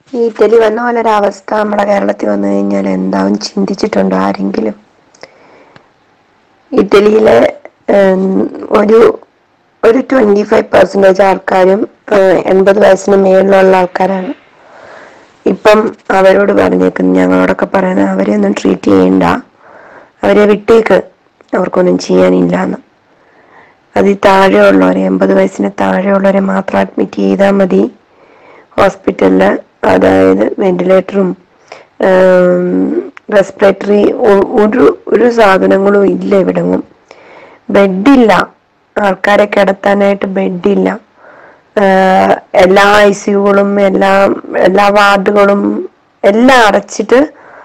ഈ ഇറ്റലി വന്ന പോലെ ഒരു അവസ്ഥ നമ്മുടെ കേരളത്തിൽ വന്നു കഴിഞ്ഞാൽ എന്താവും ചിന്തിച്ചിട്ടുണ്ടോ ആരെങ്കിലും ഇറ്റലിയിലെ ഉം, ഒരു ഒരു ട്വന്റി ഫൈവ് പെർസെൻറ്റേജ് ആൾക്കാരും ഏഹ്, എൺപത് വയസ്സിന് മേളിലുള്ള ആൾക്കാരാണ് ഇപ്പം അവരോട് പറഞ്ഞേക്കുന്നു ഞങ്ങളോടൊക്കെ പറയണ അവരെ ഒന്നും ട്രീറ്റ് ചെയ്യണ്ട അവരെ വിട്ടേക്ക് അവർക്കൊന്നും ചെയ്യാനില്ല എന്ന് അതിൽ താഴെയുള്ളവരെ എൺപത് വയസ്സിന് താഴെയുള്ളവരെ മാത്രം അഡ്മിറ്റ് ചെയ്താൽ മതി ഹോസ്പിറ്റലിൽ അതായത് വെന്റിലേറ്ററും റെസ്പിറേറ്ററി ഒരു ഒരു സാധനങ്ങളും ഇല്ല ഇവിടെങ്ങും ബെഡില്ല ആൾക്കാരെ കിടത്താനായിട്ട് ബെഡില്ല ആഹ് എല്ലാ ഐ സിയുകളും എല്ലാ എല്ലാ വാർഡുകളും എല്ലാം അടച്ചിട്ട്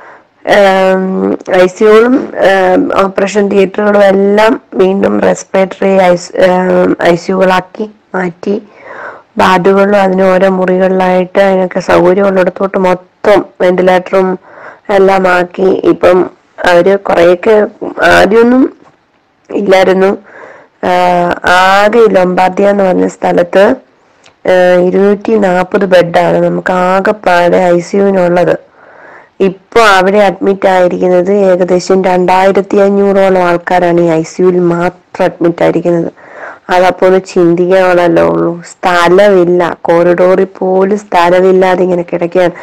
ഐ സിയുകളും ഓപ്പറേഷൻ തിയേറ്ററുകളും എല്ലാം വീണ്ടും റെസ്പിറേറ്ററി ഐ സിയുകളാക്കി മാറ്റി വാർഡുകളിലും അതിന് ഓരോ മുറികളിലായിട്ട് അതിനൊക്കെ സൗകര്യമുള്ളിടത്തോട്ട് മൊത്തം വെന്റിലേറ്ററും എല്ലാം ആക്കി ഇപ്പം അവര് കുറെയൊക്കെ ആദ്യമൊന്നും ഇല്ലായിരുന്നു ആഹ് ആകെ ലൊമ്പാർഡിയ എന്ന് പറഞ്ഞ സ്ഥലത്ത് ആഹ് ഇരുന്നൂറ്റി നാൽപ്പത് ബെഡാണ് നമുക്ക് ആകെപ്പാടെ ഐ സിയുവിനുള്ളത് ഇപ്പൊ അവിടെ അഡ്മിറ്റ് ആയിരിക്കുന്നത് ഏകദേശം രണ്ടായിരത്തി അഞ്ഞൂറോളം ആൾക്കാരാണ് ഈ ഐ സിയുവിൽ മാത്രം അഡ്മിറ്റ് ആയിരിക്കുന്നത് അതപ്പോൾ ഒന്ന് ചിന്തിക്കാനുള്ളല്ലോ ഉള്ളൂ സ്ഥലമില്ല കോറിഡോറിൽ പോലും സ്ഥലമില്ലാതെ ഇങ്ങനെ കിടക്കുകയാണ്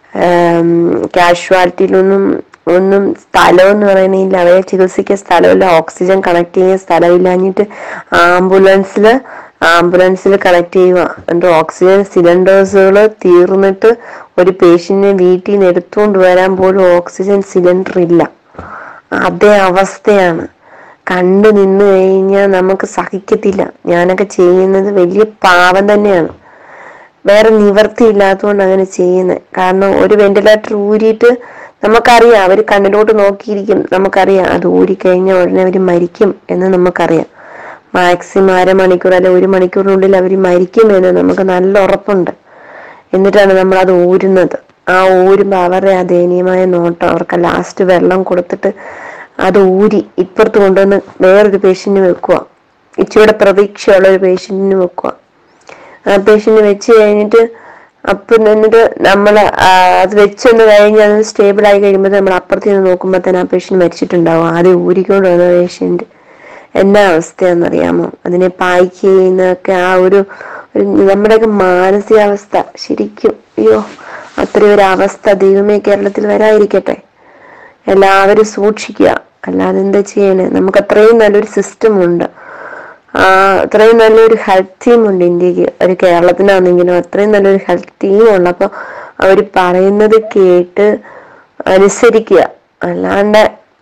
കാഷ്വാലിറ്റിയിലൊന്നും ഒന്നും സ്ഥലം എന്ന് പറയുന്നില്ല അവരെ ചികിത്സിക്കാൻ സ്ഥലമില്ല ഓക്സിജൻ കണക്ട് ചെയ്യാൻ സ്ഥലമില്ലാഞ്ഞിട്ട് ആംബുലൻസിൽ ആംബുലൻസിൽ കണക്ട് ചെയ്യുക എന്നിട്ട് ഓക്സിജൻ സിലിണ്ടേഴ്സുകൾ തീർന്നിട്ട് ഒരു പേഷ്യന്റിനെ വീട്ടിൽ നിന്ന് എടുത്തുകൊണ്ട് വരാൻ പോലും ഓക്സിജൻ സിലിണ്ടർ ഇല്ല അതേ അവസ്ഥയാണ് കണ്ടു നിന്ന് കഴിഞ്ഞാൽ നമുക്ക് സഹിക്കത്തില്ല ഞാനൊക്കെ ചെയ്യുന്നത് വലിയ പാവം തന്നെയാണ് വേറെ നിവർത്തി ഇല്ലാത്തതുകൊണ്ട് അങ്ങനെ ചെയ്യുന്നത് കാരണം ഒരു വെന്റിലേറ്റർ ഊരിയിട്ട് നമുക്കറിയാം അവർ കണ്ണിലോട്ട് നോക്കിയിരിക്കും നമുക്കറിയാം അത് ഊരിക്കഴിഞ്ഞാൽ ഉടനെ അവർ മരിക്കും എന്ന് നമുക്കറിയാം മാക്സിമം അരമണിക്കൂർ അല്ലെ ഒരു മണിക്കൂറിനുള്ളിൽ അവർ മരിക്കും എന്ന് നമുക്ക് നല്ല ഉറപ്പുണ്ട് എന്നിട്ടാണ് നമ്മൾ അത് ഊരുന്നത് ആ ഊരുമ്പോൾ അവരുടെ ആ ദയനീയമായ നോട്ടം അവർക്ക് ലാസ്റ്റ് വെള്ളം കൊടുത്തിട്ട് അത് ഊരി ഇപ്പുറത്ത് കൊണ്ടുവന്ന് വേറൊരു പേഷ്യന്റിന് വെക്കുക ഇച്ചിരിയുടെ പ്രതീക്ഷയുള്ള ഒരു പേഷ്യന്റിന് വെക്കുക ആ പേഷ്യന്റ് വെച്ച് കഴിഞ്ഞിട്ട് അപ്പം എന്നിട്ട് നമ്മൾ അത് വെച്ചൊന്ന് കഴിഞ്ഞ് അത് സ്റ്റേബിൾ ആയി കഴിയുമ്പോൾ നമ്മൾ അപ്പുറത്ത് നിന്ന് നോക്കുമ്പോൾ തന്നെ ആ പേഷ്യന്റ് മരിച്ചിട്ടുണ്ടാവും ആദ്യം ഊരിക്കൊണ്ട് വന്ന പേഷ്യന്റ് എന്നാ അവസ്ഥയാണെന്നറിയാമോ അതിനെ പായ്ക്ക് ചെയ്യുന്നതൊക്കെ ആ ഒരു ഒരു നമ്മുടെയൊക്കെ മാനസികാവസ്ഥ ശരിക്കും അയ്യോ അത്രയും ഒരു അവസ്ഥ ദൈവമേ കേരളത്തിൽ വരാതിരിക്കട്ടെ എല്ലാവരും സൂക്ഷിക്കുക അല്ലാതെ എന്താ ചെയ്യണേ നമുക്ക് അത്രയും നല്ലൊരു സിസ്റ്റം ഉണ്ട് ആ അത്രയും നല്ലൊരു ഹെൽത്ത് ടീം ഉണ്ട് ഇന്ത്യക്ക് ഒരു കേരളത്തിനാണെങ്കിലും അത്രയും നല്ലൊരു ഹെൽത്ത് ടീം ഉണ്ട് അപ്പൊ അവര് പറയുന്നത് കേട്ട് അനുസരിക്കുക അല്ലാണ്ട്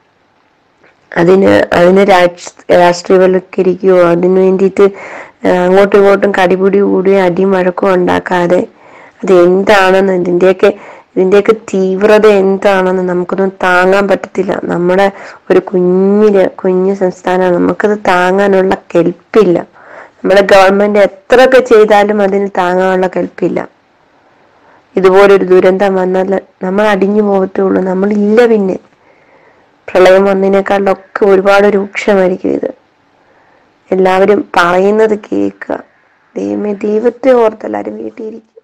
അതിന് അതിന് രാഷ്ട്ര- രാഷ്ട്രീയവൽക്കരിക്കുകയോ അതിന് വേണ്ടിയിട്ട് ആ, അങ്ങോട്ടും ഇങ്ങോട്ടും കടിപിടി കൂടുകയും അടിയും വഴക്കും ഉണ്ടാക്കാതെ അത് എന്താണെന്ന് ഇതിന്റെയൊക്കെ ഇതിന്റെയൊക്കെ തീവ്രത എന്താണെന്ന് നമുക്കൊന്നും താങ്ങാൻ പറ്റത്തില്ല നമ്മുടെ ഒരു കുഞ്ഞിന് കുഞ്ഞു സംസ്ഥാനമാണ് നമുക്കത് താങ്ങാനുള്ള കെൽപ്പില്ല നമ്മുടെ ഗവൺമെന്റ് എത്രയൊക്കെ ചെയ്താലും അതിന് താങ്ങാനുള്ള കെൽപ്പില്ല ഇതുപോലൊരു ദുരന്തം വന്നാൽ നമ്മൾ അടിഞ്ഞു പോകത്തേ ഉള്ളൂ നമ്മളില്ല പിന്നെ പ്രളയം വന്നതിനേക്കാളൊക്കെ ഒരുപാട് രൂക്ഷമായിരിക്കും ഇത് എല്ലാവരും പറയുന്നത് കേൾക്കുക ദൈവമേ ദൈവത്തെ ഓർത്തെല്ലാവരും വീട്ടിൽ ഇരിക്കുക